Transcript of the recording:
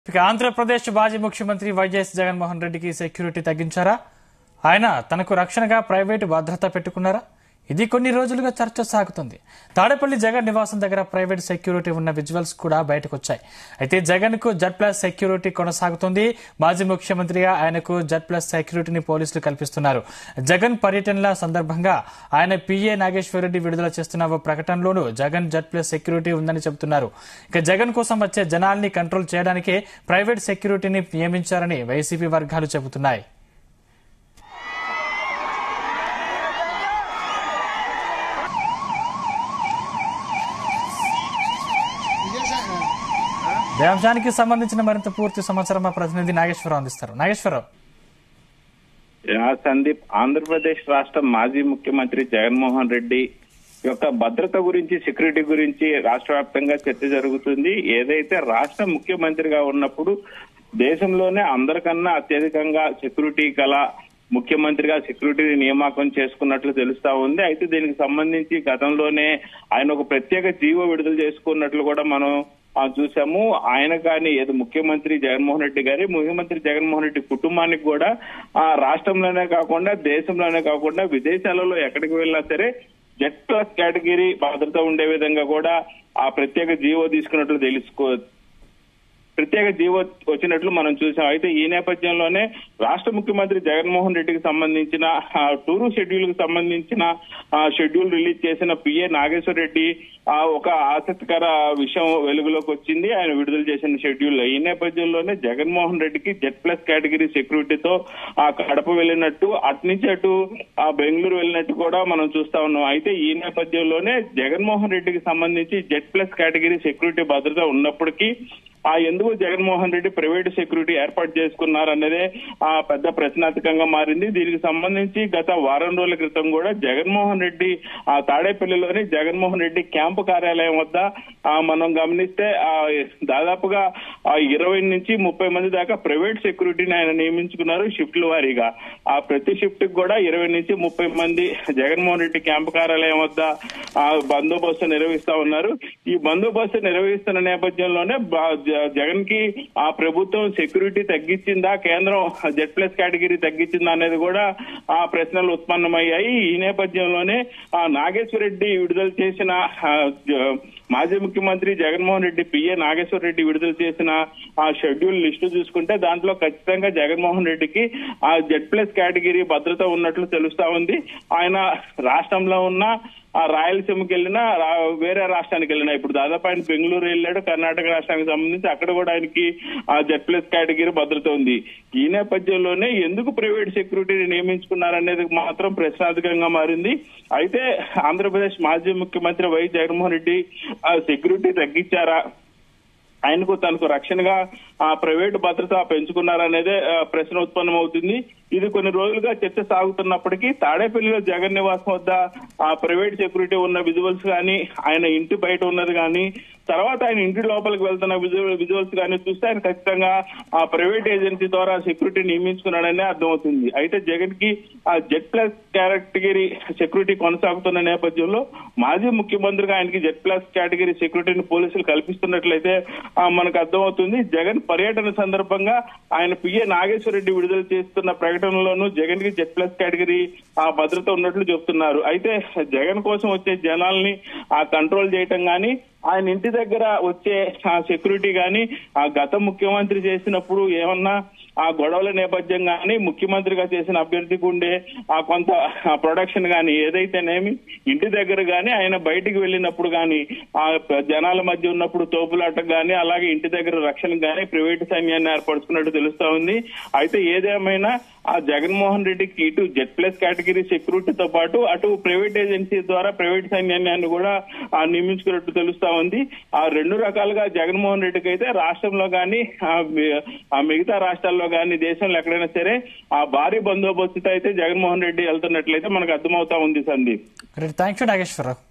ఇక ఆంధ్రప్రదేశ్ మాజీ ముఖ్యమంత్రి వైఎస్ జగన్మోహన్ రెడ్డికి సెక్యూరిటీ తగ్గించారా ఆయన తనకు రక్షణగా ప్రైవేటు భద్రత పెట్టుకున్నారా ఇది కొన్ని రోజులుగా చర్చ సాగుతుంది తాడేపల్లి జగన్ నివాసం దగ్గర ప్రైవేట్ సెక్యూరిటీ ఉన్న విజువల్స్ కూడా బయటకు వచ్చాయి అయితే జగన్ కు జడ్ ప్లస్ సెక్యూరిటీ కొనసాగుతుంది మాజీ ముఖ్యమంత్రిగా ఆయనకు జడ్ ప్లస్ సెక్యూరిటీని పోలీసులు కల్పిస్తున్నారు జగన్ పర్యటనల సందర్భంగా ఆయన పిఏ నాగేశ్వరరెడ్డి విడుదల చేస్తున్న ఓ ప్రకటనలోనూ జగన్ జడ్ ప్లస్ సెక్యూరిటీ ఉందని చెబుతున్నారు ఇక జగన్ కోసం వచ్చే జనాల్ని కంట్రోల్ చేయడానికే ప్రైవేట్ సెక్యూరిటీని నియమించారని వైసీపీ వర్గాలు చెబుతున్నాయి ఈ అంశానికి సంబంధించిన మరింత పూర్తి సమాచారం మా ప్రతినిధి నాగేశ్వరరావు అందిస్తారు నాగేశ్వరరావు యా, సందీప్ ఆంధ్రప్రదేశ్ రాష్ట్ర మాజీ ముఖ్యమంత్రి జగన్మోహన్ రెడ్డి యొక్క భద్రత గురించి సెక్యూరిటీ గురించి రాష్ట్ర వ్యాప్తంగా చర్చ జరుగుతుంది ఏదైతే రాష్ట్ర ముఖ్యమంత్రిగా ఉన్నప్పుడు దేశంలోనే అందరికన్నా అత్యధికంగా సెక్యూరిటీ గల ముఖ్యమంత్రిగా సెక్యూరిటీ నియామకం చేసుకున్నట్లు తెలుస్తా ఉంది అయితే దీనికి సంబంధించి గతంలోనే ఆయన ఒక ప్రత్యేక జీవో విడుదల చేసుకున్నట్లు కూడా మనం ఆ, చూసాము ఆయన కానీ ఏదో ముఖ్యమంత్రి జగన్మోహన్ రెడ్డి గారి ముఖ్యమంత్రి జగన్మోహన్ రెడ్డి కుటుంబానికి కూడా ఆ రాష్ట్రంలోనే కాకుండా దేశంలోనే కాకుండా విదేశాలలో ఎక్కడికి వెళ్ళినా సరే జెడ్ ప్లస్ కేటగిరీ భద్రత ఉండే విధంగా కూడా ఆ ప్రత్యేక జీవో తీసుకున్నట్లు తెలుసుకో ప్రత్యేక జీవో వచ్చినట్లు మనం చూసాం అయితే ఈ నేపథ్యంలోనే రాష్ట్ర ముఖ్యమంత్రి జగన్మోహన్ రెడ్డికి సంబంధించిన ఆ, టూరు షెడ్యూల్ కు సంబంధించిన ఆ, షెడ్యూల్ రిలీజ్ చేసిన పిఏ నాగేశ్వర రెడ్డి ఆ, ఒక ఆసక్తికర విషయం వెలుగులోకి వచ్చింది ఆయన విడుదల చేసిన షెడ్యూల్ లో ఈ నేపథ్యంలోనే జగన్మోహన్ రెడ్డికి జెడ్ ప్లస్ కేటగిరీ సెక్యూరిటీతో ఆ కడప వెళ్ళినట్టు అటు నుంచి అటు ఆ బెంగళూరు వెళ్ళినట్టు కూడా మనం చూస్తా ఉన్నాం అయితే ఈ నేపథ్యంలోనే జగన్మోహన్ రెడ్డికి సంబంధించి జెడ్ ప్లస్ కేటగిరీ సెక్యూరిటీ భద్రత ఉన్నప్పటికీ ఆ ఎందుకు జగన్మోహన్ రెడ్డి ప్రైవేట్ సెక్యూరిటీ ఏర్పాటు చేసుకున్నారన్నదే ఆ పెద్ద ప్రశ్నార్థకంగా మారింది దీనికి సంబంధించి గత వారం రోజుల క్రితం కూడా జగన్మోహన్ రెడ్డి ఆ తాడేపల్లిలోని జగన్మోహన్ రెడ్డి క్యాంపు కార్యాలయం వద్ద ఆ మనం గమనిస్తే ఆ దాదాపుగా ఆ ఇరవై నుంచి ముప్పై మంది దాకా ప్రైవేట్ సెక్యూరిటీని ఆయన నియమించుకున్నారు షిఫ్ట్ల వారీగా ఆ ప్రతి షిఫ్ట్ కి కూడా ఇరవై నుంచి ముప్పై మంది జగన్మోహన్ రెడ్డి క్యాంపు కార్యాలయం వద్ద ఆ బందోబస్తు నిర్వహిస్తా ఉన్నారు ఈ బందోబస్తు నిర్వహిస్తున్న నేపథ్యంలోనే బ- జ- జగన్ కి ఆ ప్రభుత్వం సెక్యూరిటీ తగ్గించిందా కేంద్రం జెడ్ ప్లస్ కేటగిరీ తగ్గించిందా అనేది కూడా ఆ ప్రశ్నలు ఉత్పన్నమయ్యాయి ఈ నేపథ్యంలోనే ఆ నాగేశ్వర రెడ్డి విడుదల చేసిన ఆ, జ- మాజీ ముఖ్యమంత్రి జగన్మోహన్ రెడ్డి పిఏ నాగేశ్వర రెడ్డి విడుదల చేసిన ఆ షెడ్యూల్ లిస్టు చూసుకుంటే దాంట్లో ఖచ్చితంగా జగన్మోహన్ రెడ్డికి ఆ జెడ్ ప్లస్ కేటగిరీ భద్రత ఉన్నట్లు తెలుస్తా ఉంది ఆయన రాష్ట్రంలో ఉన్న ఆ రాయలసీమకి వెళ్ళినా రా- వేరే రాష్ట్రానికి వెళ్ళినా ఇప్పుడు దాదాపు ఆయన బెంగళూరు వెళ్ళాడు కర్ణాటక రాష్ట్రానికి సంబంధించి అక్కడ కూడా ఆయనకి ఆ జెడ్ ప్లస్ కేటగిరీ భద్రత ఉంది ఈ నేపథ్యంలోనే ఎందుకు ప్రైవేట్ సెక్యూరిటీని నియమించుకున్నారనేది మాత్రం ప్రశ్నార్థకంగా మారింది అయితే ఆంధ్రప్రదేశ్ మాజీ ముఖ్యమంత్రి వై జగన్మోహన్ రెడ్డి ఆ సెక్యూరిటీ తగ్గించారా ఆయనకు తనకు రక్షణగా ఆ ప్రైవేట్ భద్రత పెంచుకున్నారనేదే ఆ, ప్రశ్న ఉత్పన్నమవుతుంది ఇది కొన్ని రోజులుగా చర్చ సాగుతున్నప్పటికీ తాడేపల్లిలో జగన్ నివాసం వద్ద ఆ ప్రైవేట్ సెక్యూరిటీ ఉన్న విజువల్స్ కానీ ఆయన ఇంటి బయట ఉన్నది కానీ తర్వాత ఆయన ఇంటి లోపలికి వెళ్తున్న విజువల్ విజువల్స్ కానీ చూస్తే ఆయన ఖచ్చితంగా ఆ ప్రైవేట్ ఏజెన్సీ ద్వారా సెక్యూరిటీ నియమించుకున్నాడనే అర్థమవుతుంది అయితే జగన్ కి ఆ జెడ్ ప్లస్ కేటగిరీ సెక్యూరిటీ కొనసాగుతున్న నేపథ్యంలో మాజీ ముఖ్యమంత్రిగా ఆయనకి జెడ్ ప్లస్ కేటగిరీ సెక్యూరిటీని పోలీసులు కల్పిస్తున్నట్లయితే ఆ, మనకు అర్థమవుతుంది జగన్ పర్యటన సందర్భంగా ఆయన పిఏ నాగేశ్వర రెడ్డి విడుదల చేస్తున్న ప్రకటనలోనూ జగన్ కి జెడ్ ప్లస్ కేటగిరీ ఆ భద్రత ఉన్నట్లు చెప్తున్నారు అయితే జగన్ కోసం వచ్చే జనాల్ని ఆ కంట్రోల్ చేయటం గానీ ఆయన ఇంటి దగ్గర వచ్చే ఆ సెక్యూరిటీ గాని ఆ గత ముఖ్యమంత్రి చేసినప్పుడు ఏమన్నా ఆ గొడవల నేపథ్యం గాని ముఖ్యమంత్రిగా చేసిన అభ్యర్థికి ఉండే ఆ కొంత ప్రొడక్షన్ గాని ఏదైతేనేమి ఇంటి దగ్గర గాని ఆయన బయటికి వెళ్ళినప్పుడు గాని ఆ జనాల మధ్య ఉన్నప్పుడు తోపులాటకు గాని అలాగే ఇంటి దగ్గర రక్షణ గాని ప్రైవేట్ సైన్యాన్ని ఏర్పరచుకున్నట్టు తెలుస్తా ఉంది అయితే ఏదేమైనా ఆ జగన్మోహన్ రెడ్డికి ఇటు జెడ్ ప్లస్ కేటగిరీ సెక్యూరిటీతో పాటు అటు ప్రైవేట్ ఏజెన్సీ ద్వారా ప్రైవేట్ సైన్యాన్ని కూడా ఆ, నియమించుకున్నట్టు తెలుస్తా ఉంది ఆ రెండు రకాలుగా జగన్మోహన్ రెడ్డికి అయితే రాష్ట్రంలో గాని ఆ, మి- ఆ మిగతా రాష్ట్రాల్లో గాని దేశంలో ఎక్కడైనా సరే ఆ భారీ బందోబస్తుతో అయితే జగన్మోహన్ రెడ్డి వెళ్తున్నట్లయితే మనకు అర్థమవుతా ఉంది సందీప్ థ్యాంక్ యూ నాగేశ్వరరావు